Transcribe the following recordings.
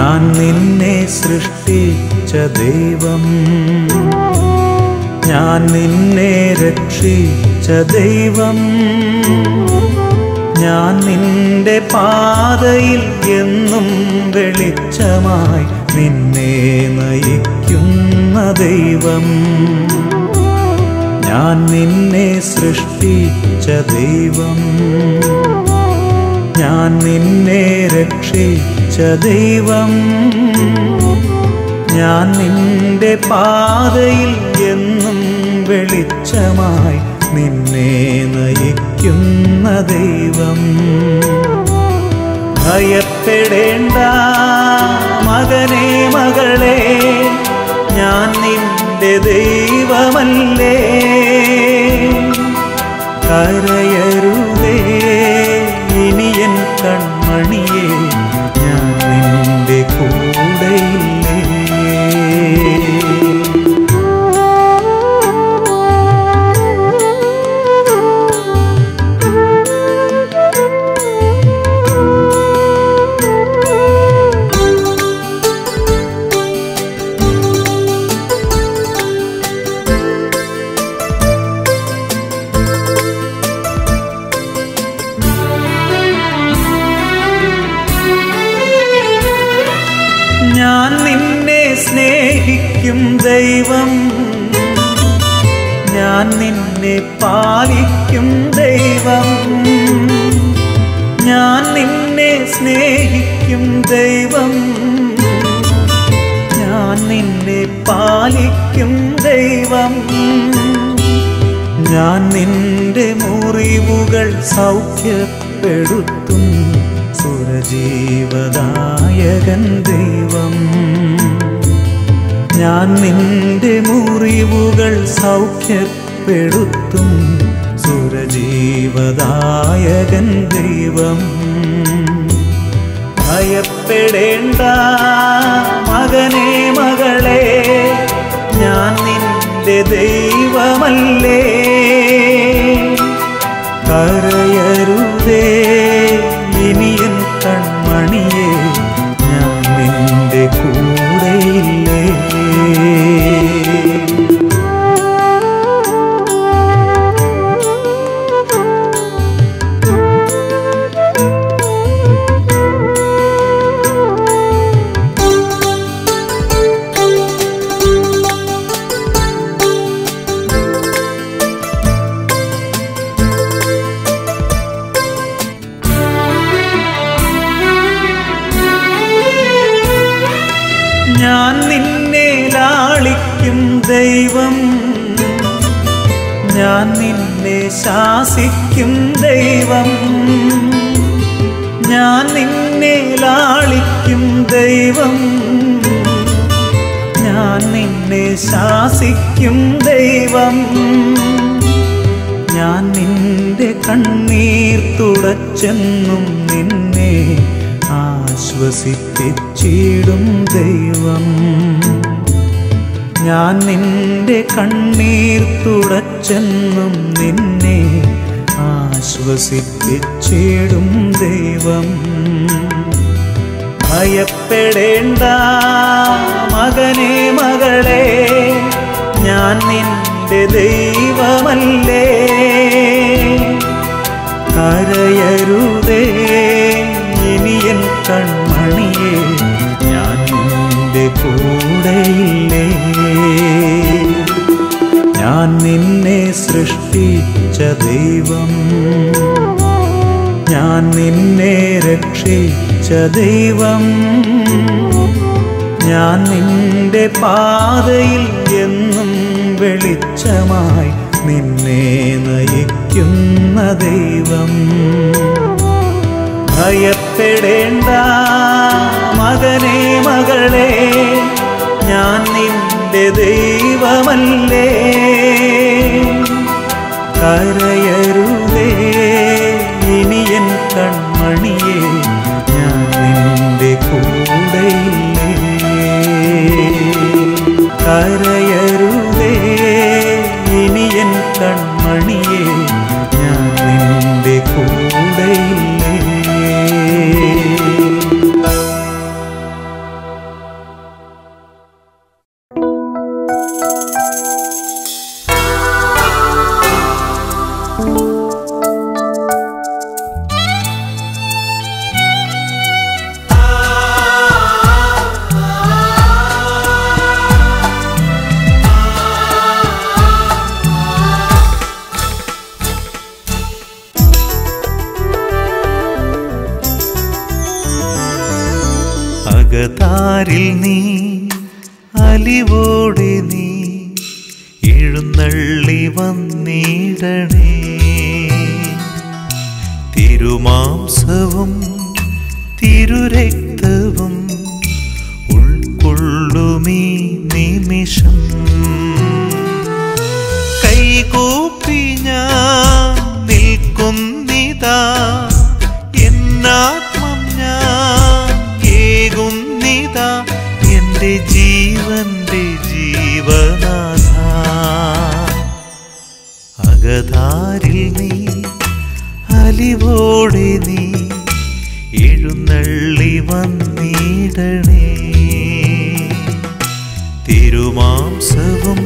ഞാൻ നിന്നെ സൃഷ്ടിച്ച ദൈവം ഞാൻ നിന്നെ രക്ഷിച്ച ദൈവം ഞാൻ നിന്റെ പാതയിൽ എന്നും വെളിച്ചമായി നിന്നെ നയിക്കുന്ന ദൈവം ഞാൻ നിന്നെ സൃഷ്ടിച്ച ദൈവം ഞാൻ നിന്നെ രക്ഷിച്ച ദൈവം ഞാൻ നിന്റെ പാതയിൽ എന്നും വെളിച്ചമായി നിന്നെ നയിക്കുന്ന ദൈവം ഭയപ്പെടേണ്ട മകനെ മകളെ ഞാൻ നിന്റെ ദൈവമല്ലേ കരയരുതേ ഇനിയൻ കൺമണിയെ ഞാൻ നിന്റെ കൂടെയില്ലേ ഞാൻ നിന്നെ സ്നേഹിക്കും ദൈവം ഞാൻ നിന്നെ പാലിക്കും ദൈവം ഞാൻ നിന്നെ സ്നേഹിക്കും ദൈവം ഞാൻ നിന്നെ പാലിക്കും ദൈവം ഞാൻ നിന്റെ മുറിവുകൾ സൗഖ്യപ്പെടുത്തും സുരജീവദായകൻ ദൈവം ഞാൻ നിന്റെ മുറിവുകൾ സൗഖ്യപ്പെടുത്തും സുരജീവദായകൻ ദൈവം ഭയപ്പെടേണ്ട മകനെ മകളെ ഞാൻ നിന്റെ ദൈവമല്ലേ കരയരുതേ ഇനിയൻ കൺമണിയെ ഞാൻ നിന്റെ കൂടെയില്ലേ ഞാൻ നിന്നെ ലാളിക്കും ദൈവം ഞാൻ നിന്നെ ശാസിക്കും ദൈവം ഞാൻ നിന്നെ ലാളിക്കും ദൈവം ഞാൻ നിന്നെ ശാസിക്കും ദൈവം ഞാൻ നിന്റെ കണ്ണീർ തുടച്ചെന്നും നിന്നെ ആശ്വസിപ്പിച്ചിടും ദൈവം ഞാൻ നിന്റെ കണ്ണീർ തുടച്ചെന്നും നിന്നെ ആശ്വസിപ്പിച്ചിടും ദൈവം ഭയപ്പെടേണ്ട മകനെ മകളെ ഞാൻ നിന്റെ ദൈവമല്ലേ കരയരുതേ ഇനിയൻ കൺമണിയെ ഞാൻ നിന്റെ കൂടെയില്ലേ ഞാൻ നിന്നെ സൃഷ്ടിച്ച ദൈവം ഞാൻ നിന്നെ രക്ഷിച്ച ദൈവം ഞാൻ നിന്റെ പാതയിൽ എന്നും വെളിച്ചമായി നിന്നെ നയിക്കുന്ന ദൈവം ഭയപ്പെടേണ്ട മകനെ മകളെ ഞാൻ നിന്റെ ദൈവമല്ലേ കരയരുതേ ഇനിയൻ കൺമണിയെ ഞാൻ നിന്റെ കൂടെയില്ലേ കരയരുതേ ഇനിയൻ കൺമണിയെ ഞാൻ നിന്റെ കൂടെയില്ലേ അകതാരിൽ നീ അലിവോടെ നീ എഴുന്നള്ളി വന്നിടണേ തിരുമാംസവും തിരുരക്തവും ഉൾക്കൊള്ളുമീ നിമിഷം കൈകൂപ്പി ഞാൻ നിൽക്കുന്നിതാ എന്നാത്മം ഞാൻ ഏകുന്നിതാ എൻ്റെ ജീവന്റെ ജീവനാഥ അകതാരിൽ നീ അലിവോടെ നീ എഴുന്നള്ളി വന്നിടണേ തിരുമാംസവും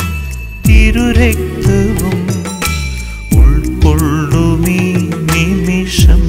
തിരുരക്തവും ഉൾക്കൊള്ളുമീ നിമിഷം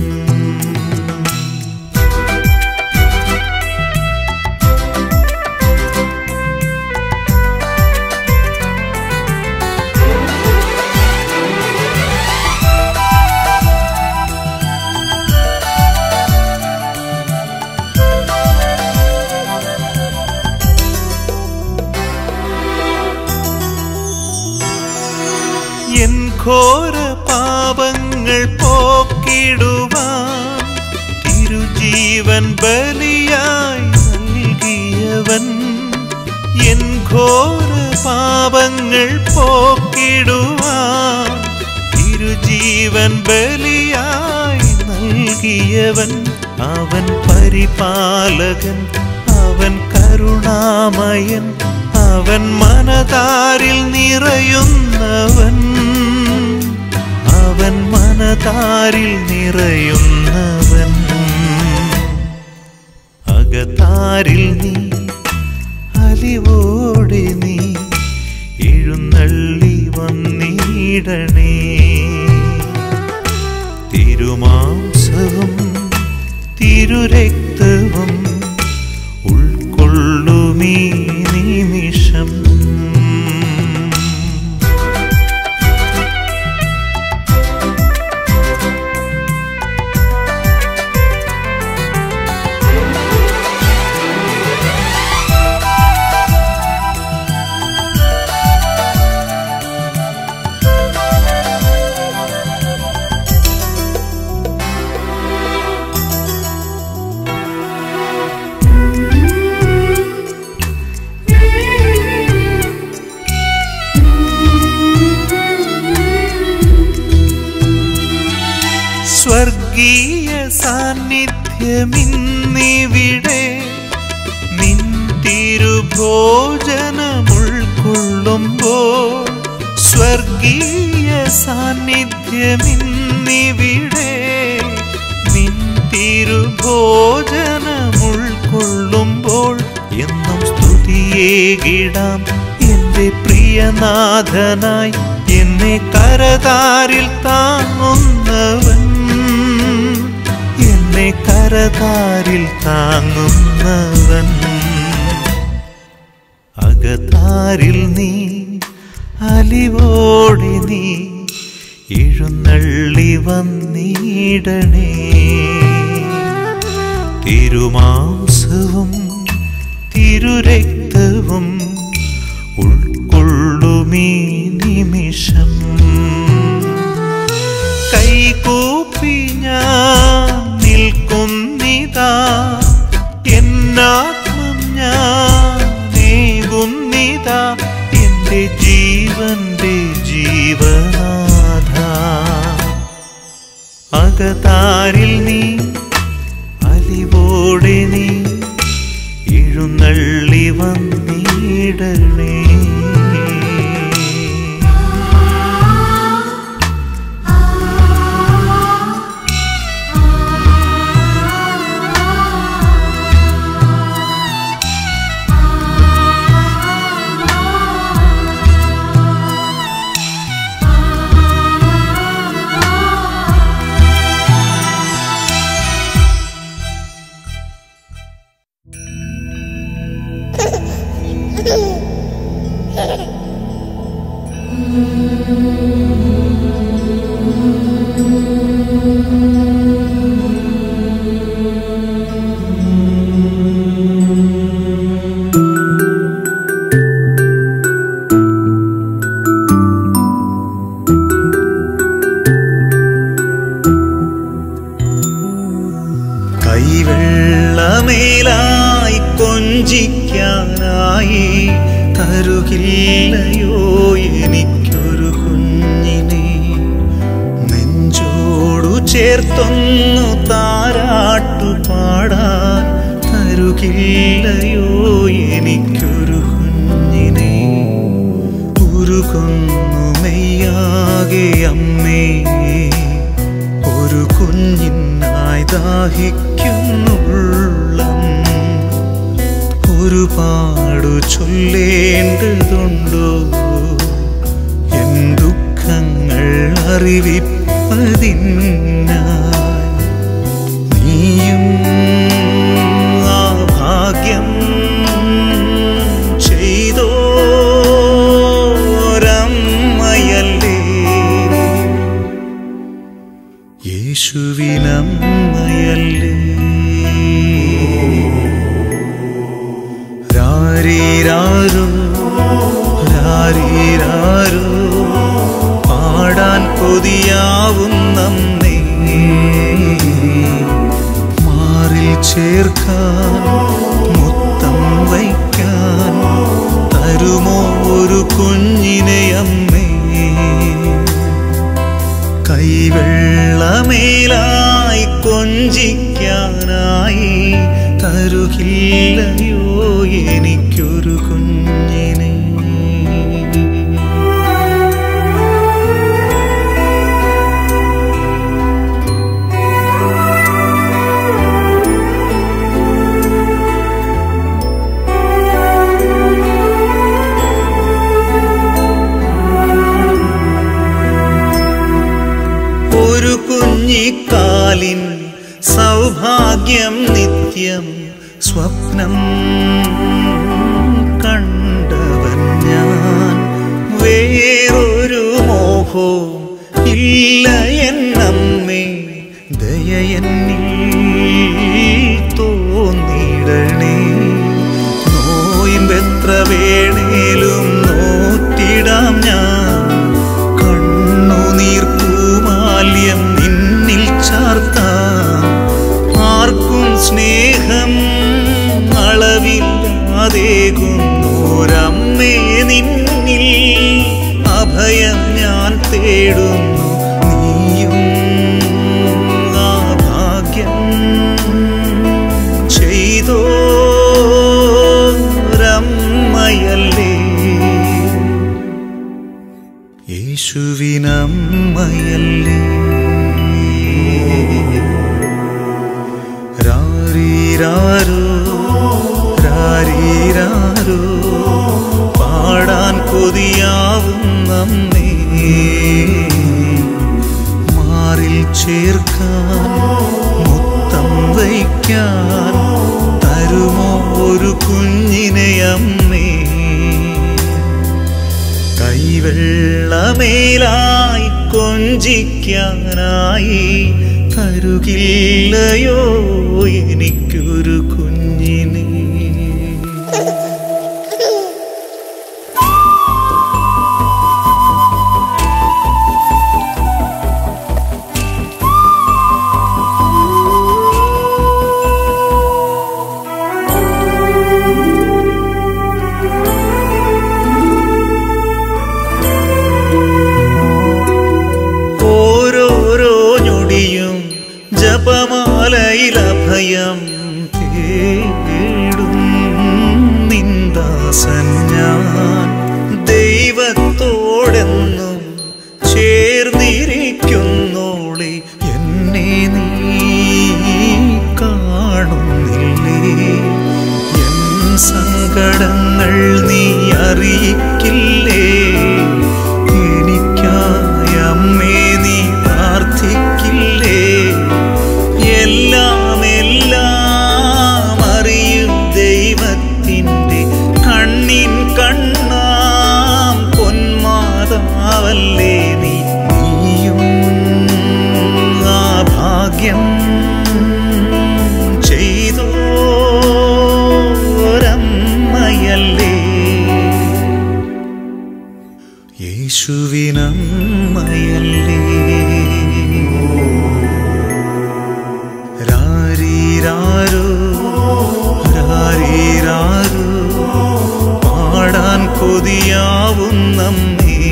എൻ ഘോര പാപങ്ങൾ പോക്കിടുവാൻ തിരുജീവൻ ബലിയായി നൽകിയവൻ എൻ ഘോര പാപങ്ങൾ പോക്കിടുവാൻ തിരുജീവൻ ബലിയായി നൽകിയവൻ അവൻ പരിപാലകൻ അവൻ കരുണാമയൻ അവൻ മനതാരിൽ നിറയുന്നവൻ അവൻ മനതാരിൽ നിറയുന്നവൻ അകതാരിൽ നീ അലിവോടെ നീ എഴുന്നള്ളി വന്നിടണേ തിരുമാംസവും തിരുരക്തവും ഉൾക്കൊള്ളുമീ നിമിഷം സ്വർഗീയ സാന്നിധ്യമിന്നിവിടെ നിൻ തിരുഭോജനമുൾക്കൊള്ളുമ്പോൾ സ്വർഗീയ സാന്നിധ്യമിന്നിവിടെ നിൻ തിരുഭോജനമുൾക്കൊള്ളുമ്പോൾ എന്നും സ്തുതിയേകിടാം എന്റെ പ്രിയനാഥനായി എന്നെ കരതാരിൽ താങ്ങുന്നവൻ എന്നെ കരതാരിൽ താങ്ങുന്നവൻ അകതാരിൽ നീ അലിവോടെ നീ എഴുന്നള്ളി വന്നിടണേ തിരുമാംസവും തിരുരക്തവും ഉൾക്കൊള്ളുമീ നിമിഷം കൈകൂപ്പി ഞാൻ നിൽക്കുന്നിതാ എന്നാത്മം ഞാൻ നീകുന്നിതാ എൻ്റെ ജീവന്റെ ജീവനാഥ അകതാരിൽ നീ അലിവോടെ നീ എഴുന്നള്ളി വന്നിടണേ കൈവെള്ളമേലായി കൊഞ്ചിക്കാനായി തരുകില്ലയോ എനിക്കൊരു കുഞ്ഞിനെ നെഞ്ചോടു ചേർത്തൊന്നു താരാട്ടു പാടാൻ തരുകില്ലയോ എനിക്കൊരു കുഞ്ഞിനെ ഉരുകൊന്നു മെയ്യാകെ അമ്മേ ഒരു കുഞ്ഞിനായി ദാഹിക്കുന്നുള്ളം ഒരുപാടു ചൊല്ലേണ്ടതുണ്ടോ എൻ ദുഃഖങ്ങൾ അറിവിപ്പതിനായി നീയും ആ ഭാഗ്യം ചെയ്തോരമ്മയല്ലേ യേശുവിനമ്മയല്ലേ രാരീരാരോ രാരീരാരോ പാടാൻ കൊതിയാവുന്നേ മാറിൽ ചേർക്കാൻ മുത്തം വയ്ക്കാൻ തരുമോ ഒരു കുഞ്ഞിനെ അമ്മേ കൈവെള്ളമേലായി കൊഞ്ചിക്കാനായി തരുകില്ലയോ എനിക്കൊരു കുഞ്ഞിനെ ഒരു കുഞ്ഞിക്കാലിൻ സൗഭാഗ്യം നിത്യം സ്വപ്നം കണ്ടവൻ ഞാൻ വേറൊരു മോഹോ ഇല്ല എന്നമ്മേ ദയയെന്നിൽ തോന്നിടണേ നോയിമ്പെത്ര വേണേലും നോറ്റിടാം ഞാൻ കണ്ണുനീർ പൂമാല്യം നിന്നിൽ ചാർത്താം ആർക്കും സ്നേഹം അളവില്ലാതേകുന്നോരമ്മേ നിന്നിൽ അഭയം ഞാൻ തേടുന്നു നീയും ആ ഭാഗ്യം ചെയ്തോരമ്മയല്ലേ യേശുവിനമ്മയല്ലേ രാരീരാരോ രാരീരാരോ പാടാൻ കൊതിയാവുന്നേ മാറിൽ ചേർക്കാൻ മുത്തം വയ്ക്കാൻ തരുമോ ഒരു കുഞ്ഞിനെ അമ്മേ കൈവെള്ളമേലായി കൊഞ്ചിക്കാനായി തരുകില്ലയോ എനിക്കൊരു കുഞ്ഞിനെ ഓരോരോ ഞൊടിയും ജപമാലയിലഭയം തേടും നിന്ദാസൻ ഞാൻ ദൈവത്തോടെന്നും ചേർന്നിരിക്കുന്നോളെ എന്നെ നീ കാണുന്നില്ലേ എൻ സങ്കടങ്ങൾ നീ അറിയിക്കില്ലേ എനിക്കായി അമ്മേ നീ പ്രാർത്ഥിക്കില്ലേ എല്ലാം എല്ലാം അറിയും ദൈവത്തിൻ്റെ കണ്ണിൻ കണ്ണാം പൊന്മാതാവല്ലേ നീ നീയും ആ ഭാഗ്യം ചെയ്തോരമ്മയല്ലേ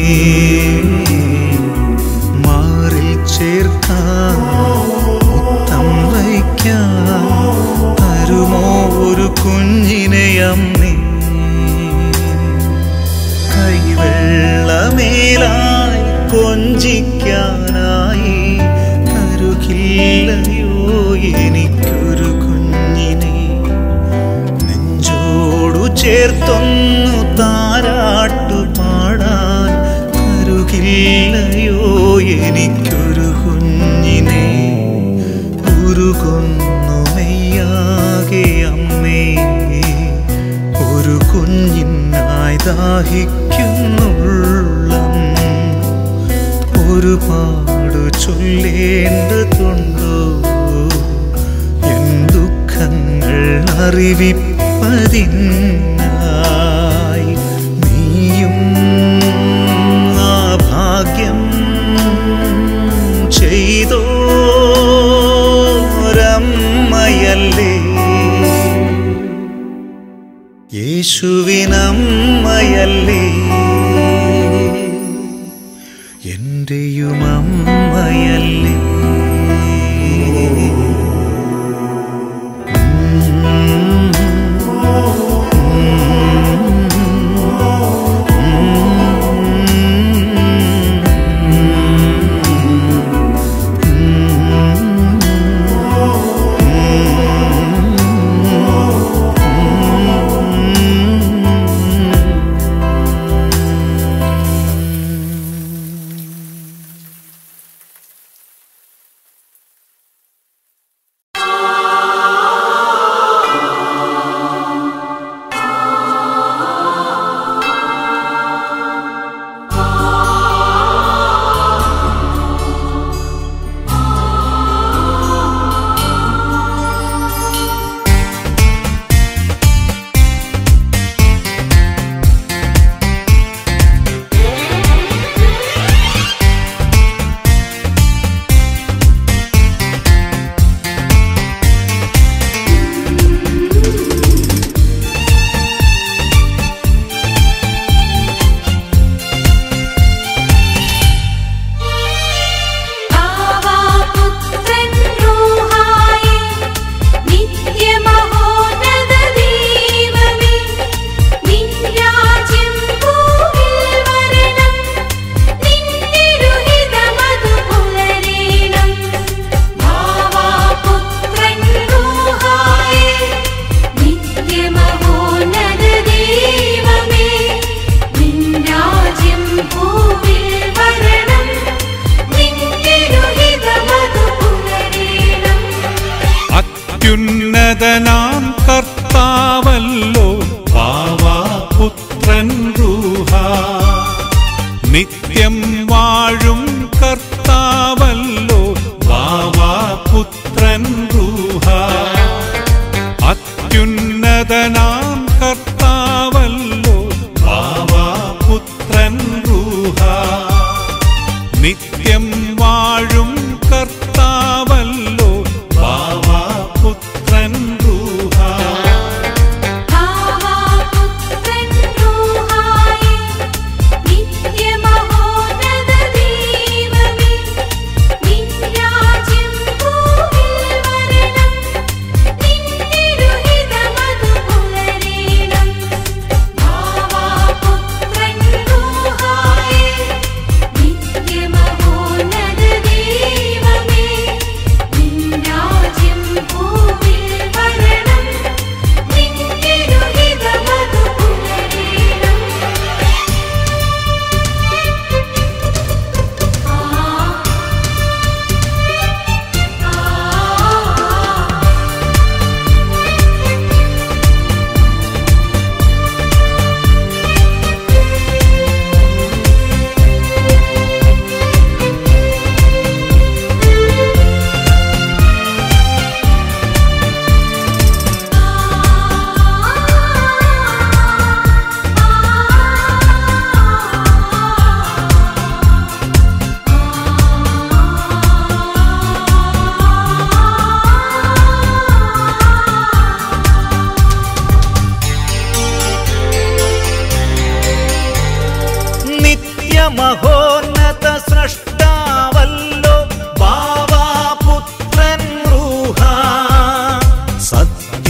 മാറിൽ ചേർക്കാൻ മുത്തം വയ്ക്കാൻ തരുമോ ഒരു കുഞ്ഞിനെ അമ്മേ കൈവെള്ളമേലായി കൊഞ്ചിക്കാനായി തരുകില്ലയോ എനിക്കൊരു കുഞ്ഞിനെ നെഞ്ചോടു ചേർത്തൊന്നു താരാട്ടു പാടാൻ തരുകില്ലയോ എനിക്കൊരു കുഞ്ഞിനെ ഉരുകൊന്നു മെയ്യാകെ അമ്മേ ഒരു കുഞ്ഞിനായി ദാഹിക്കുന്നുള്ളം ഒരുപാട് ചൊല്ലേണ്ടതുണ്ടോ എൻ ദുഃഖങ്ങൾ അറിവിപ്പതിനായി നീയും ആ ഭാഗ്യം ചെയ്തോരമ്മയല്ലേ യേശുവിനമ്മയല്ലേ എന്റെയും അമ്മയല്ലേ ആവാപുത്രൻ റൂഹായി നിത്യമഹോന്നത ദൈവമേ നിൻ രാജ്യം ഭൂമിൽ വരണം നിന്നിരുഹിതമതു പുലരേണം ആവാപുത്രൻ റൂഹായി നിത്യമഹോന്നത ദൈവമേ നിൻ രാജ്യം ഭൂമിൽ വരണം നിന്നിരുഹിതമതു പുലരേണം അത്യുന്നതനാം കർത്താവല്ലോ വാവാ പുത്രൻ റൂഹ നിത്യം വാഴും കർത്താവല്ലോ വാവാ പുത്രൻ റൂഹ അത്യുന്നതനാം കർത്താവല്ലോ വാവാ പുത്രൻ റൂഹ നിത്യം വാഴും കർത്താവല്ലോ വാവാ പുത്രൻ റൂഹ ആവാപുത്രൻ റൂഹായി നിത്യമഹോന്നത ദൈവമേ നിൻ രാജ്യം ഭൂമിൽ വരണം നിന്നിരുഹിതമതു പുലരേണം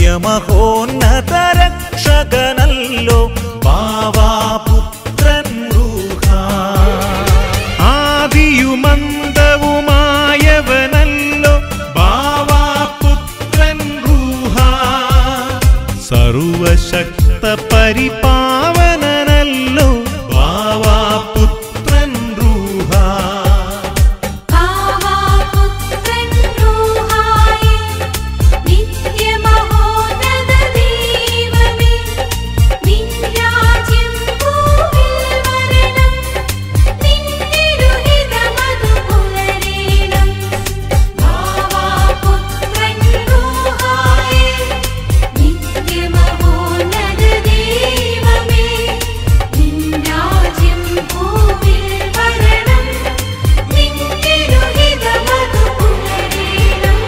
നിത്യമഹോന്നത രക്ഷകനല്ലോ ബാവാപുത്രൻ റൂഹ ആദിയുമന്തവുമായവനല്ലോ ബാവാപുത്രൻ റൂഹ സർവശക്ത പരിപാവനനല്ലോ ബാവാപുത്രൻ റൂഹ ഭാവാപുത്രൻ റൂഹായേ നിത്യമഹോന്നത ദൈവമേ നിൻ രാജ്യം ഭൂമിയിൽ വരണം നിന്നിരുഹിതമതു പുലരേണം ഭാവാപുത്രൻ റൂഹായേ നിത്യമഹോന്നത ദൈവമേ നിൻ രാജ്യം ഭൂമിയിൽ വരണം നിന്നിരുഹിതമതു പുലരേണം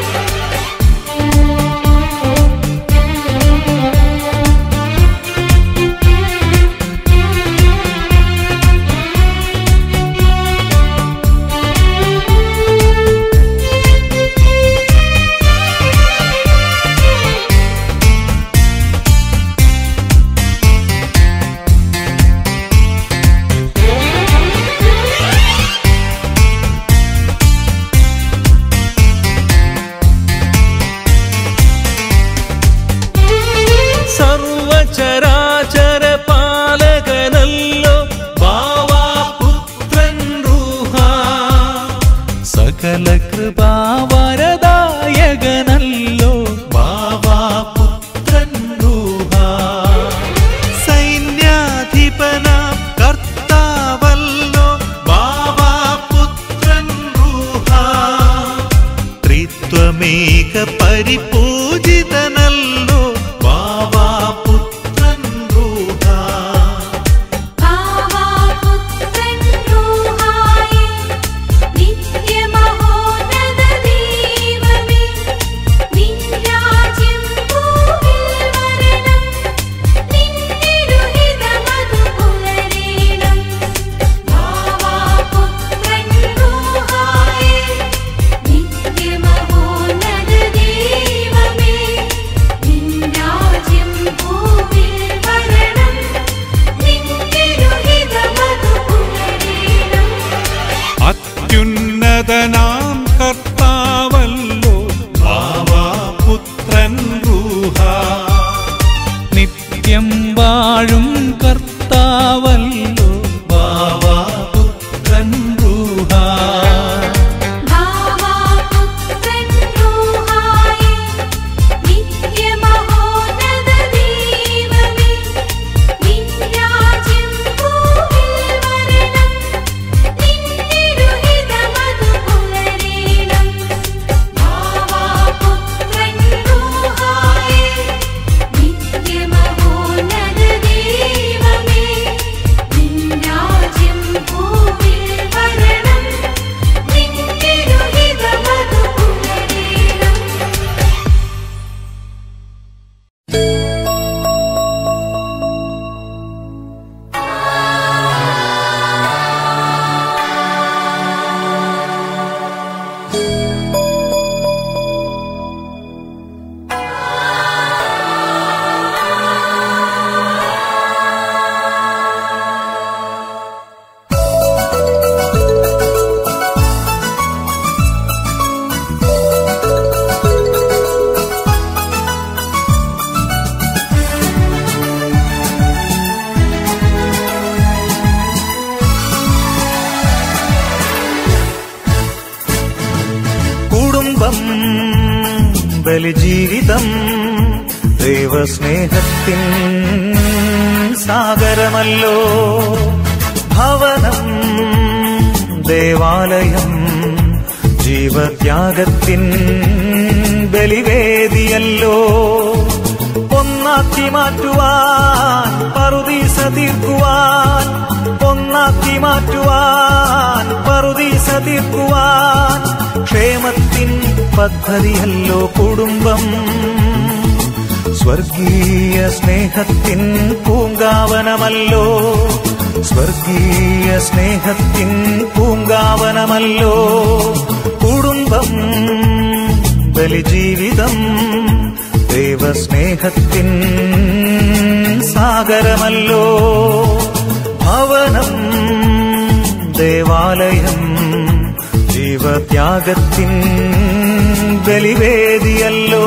സർവചരാചര പാലകനല്ലോ ബാവാപുത്രൻ റൂഹ സകല കൃപാവരദായകനല്ലോ ബാവാപുത്രൻ റൂഹ സൈന്യാധിപന കർത്താവല്ലോ ബാവാപുത്രൻ റൂഹ ത്രിത്വമേക പരിപൂജിതനല്ലോ ബാവാപുത്രൻ റൂഹ ഭാവാപുത്രൻ റൂഹായേ നിത്യമഹോന്നത ദൈവമേ നിൻ രാജ്യം ഭൂമിയിൽ വരണം നിന്നിരുഹിതമതു പുലരേണം ഭാവാപുത്രൻ റൂഹായേ നിത്യമഹോന്നത ദൈവമേ നിൻ രാജ്യം ഭൂമിയിൽ വരണം നിന്നിരുഹിതമതു പുലരേണം അത്യുന്നതനാം കർത്താവല്ലോ ബാവാപുത്രൻ റൂഹ നിത്യം വാഴും കർത്താവല്ലോ ബാവാപുത്രൻ റൂഹ ഭാവാപുത്രൻ റൂഹായേ നിത്യമഹോന്നത ദൈവമേ നിൻ രാജ്യം ഭൂമിയിൽ വരണം നിന്നിരുഹിതമതു പുലരേണം ഭാവാപുത്രൻ റൂഹായേ നിത്യമഹോന്നത ദൈവമേ നിൻ രാജ്യം ഭൂമിയിൽ വരണം നിന്നിരുഹിതമതു പുലരേണം കുടുംബം ബലിജീവിതം ദൈവസ്നേഹത്തിൻ സാഗരമല്ലോ ഭവനം ദേവാലയം ജീവത്യാഗത്തിൻ ബലിവേദിയല്ലോ ഒന്നാക്കി മാറ്റുവാൻ പറുദീസ തീർക്കുവാൻ ഒന്നാക്കി മാറ്റുവാൻ പറുദീസ തീർക്കുവാൻ ക്ഷേമത്തിൻ പദ്ധതിയല്ലോ കുടുംബം സ്വർഗീയ സ്നേഹത്തിൻ പൂങ്കാവനമല്ലോ സ്വർഗീയ സ്നേഹത്തിൻ പൂങ്കാവനമല്ലോ കുടുംബം ബലിജീവിതം ദൈവ ദൈവസ്നേഹത്തിൻ സാഗരമല്ലോ ഭവനം ദേവാലയം ജീവത്യാഗത്തിൻ ബലിവേദിയല്ലോ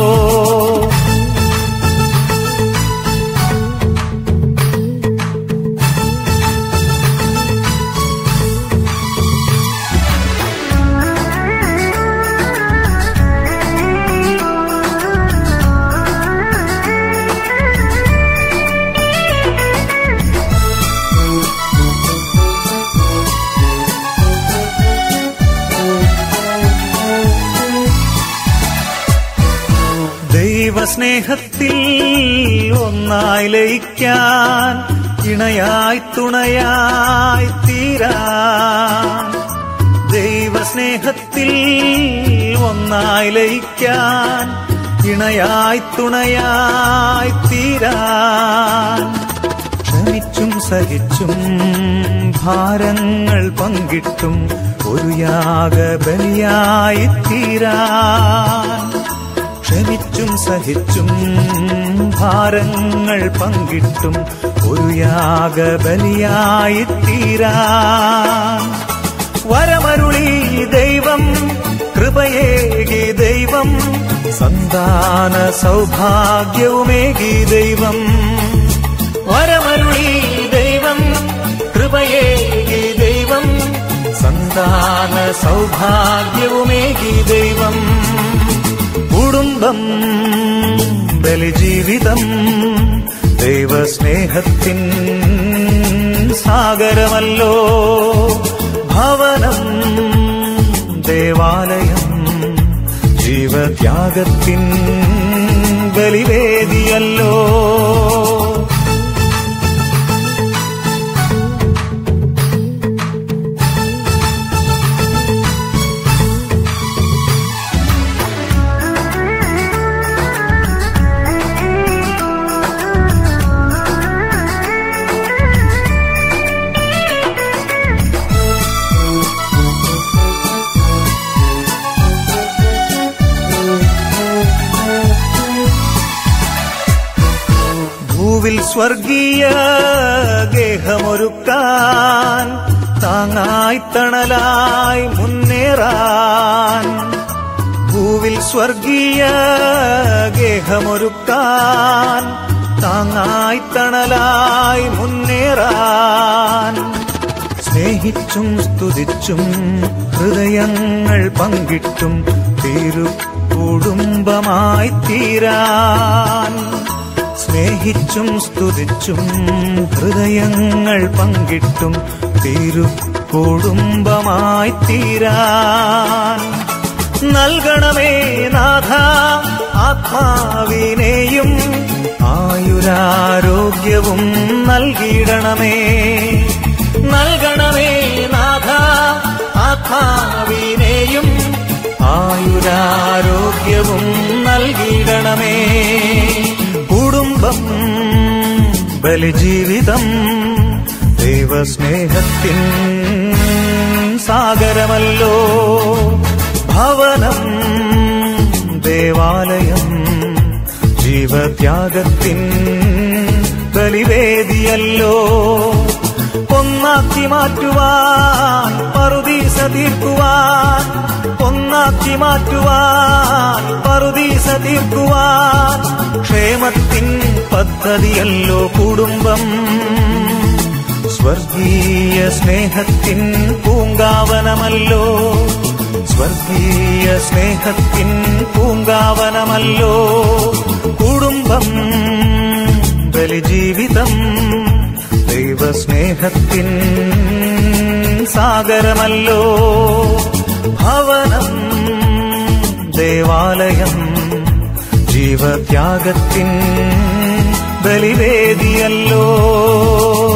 ദൈവസ്നേഹത്തിൽ ഒന്നായി ലയിക്കാൻ ഇണയായി തുണയായി തീരാൻ ദൈവസ്നേഹത്തിൽ ഒന്നായി ലയിക്കാൻ ഇണയായി തുണയായി തീരാൻ ക്ഷമിച്ചും സഹിച്ചും ഭാരങ്ങൾ പങ്കിട്ടും ഒരു യാഗബലിയായി തീരാൻ ക്ഷമിച്ചും സഹിച്ചും ഭാരങ്ങൾ പങ്കിട്ടും ഒരു യാഗബലിയായി തീരാൻ വരമരുളി ദൈവം കൃപയേകി ദൈവം സന്താന സൗഭാഗ്യവുമേകി ദൈവം വരമരുളി ദൈവം കൃപയേകി ദൈവം സന്താന സൗഭാഗ്യവുമേകി ദൈവം കുടുംബം ബലിജീവിതം ദൈവസ്നേഹത്തിൻ സാഗരമല്ലോ ഭവനം ദേവാലയം ജീവത്യാഗത്തിൻ ബലിവേദിയല്ലോ ഭൂവിൽ സ്വർഗീയ ഗേഹമൊരുക്കാൻ താങ്ങായി തണലായി മുന്നേറാൻ ഭൂവിൽ സ്വർഗീയ ഗേഹമൊരുക്കാൻ താങ്ങായി തണലായി മുന്നേറാൻ സ്നേഹിച്ചും സ്തുതിച്ചും ഹൃദയങ്ങൾ പങ്കിട്ടും തിരു കുടുംബമായി തീരാൻ സ്നേഹിച്ചും സ്തുതിച്ചും ഹൃദയങ്ങൾ പങ്കിട്ടും തിരു കുടുംബമായി തീരാൻ നൽകണമേ നാഥ ആത്മാവിനെയും ആയുരാരോഗ്യവും നൽകിയിടണമേ നൽകണമേ നാഥ ആത്മാവിനെയും ആയുരാരോഗ്യവും നൽകിയിടണമേ കുടുംബം ബലിജീവിതം ദൈവസ്നേഹത്തിൻ സാഗരമല്ലോ ഭവനം ദേവാലയം ജീവത്യാഗത്തിൻ ബലിവേദിയല്ലോ ഒന്നാക്കി മാറ്റുവാൻ പറുദീസ തീർക്കുവാൻ ഒന്നാക്കി മാറ്റുവാൻ പറുദീസ തീർക്കുവാൻ ക്ഷേമത്തിൻ പദ്ധതിയല്ലോ കുടുംബം സ്വർഗീയ സ്നേഹത്തിൻ പൂങ്കാവനമല്ലോ സ്വർഗീയ സ്നേഹത്തിൻ പൂങ്കാവനമല്ലോ കുടുംബം ബലിജീവിതം ദൈവസ്നേഹത്തിൻ സാഗരമല്ലോ ഭവനം ദേവാലയം ജീവത്യാഗത്തിൻ ബലിവേദിയല്ലോ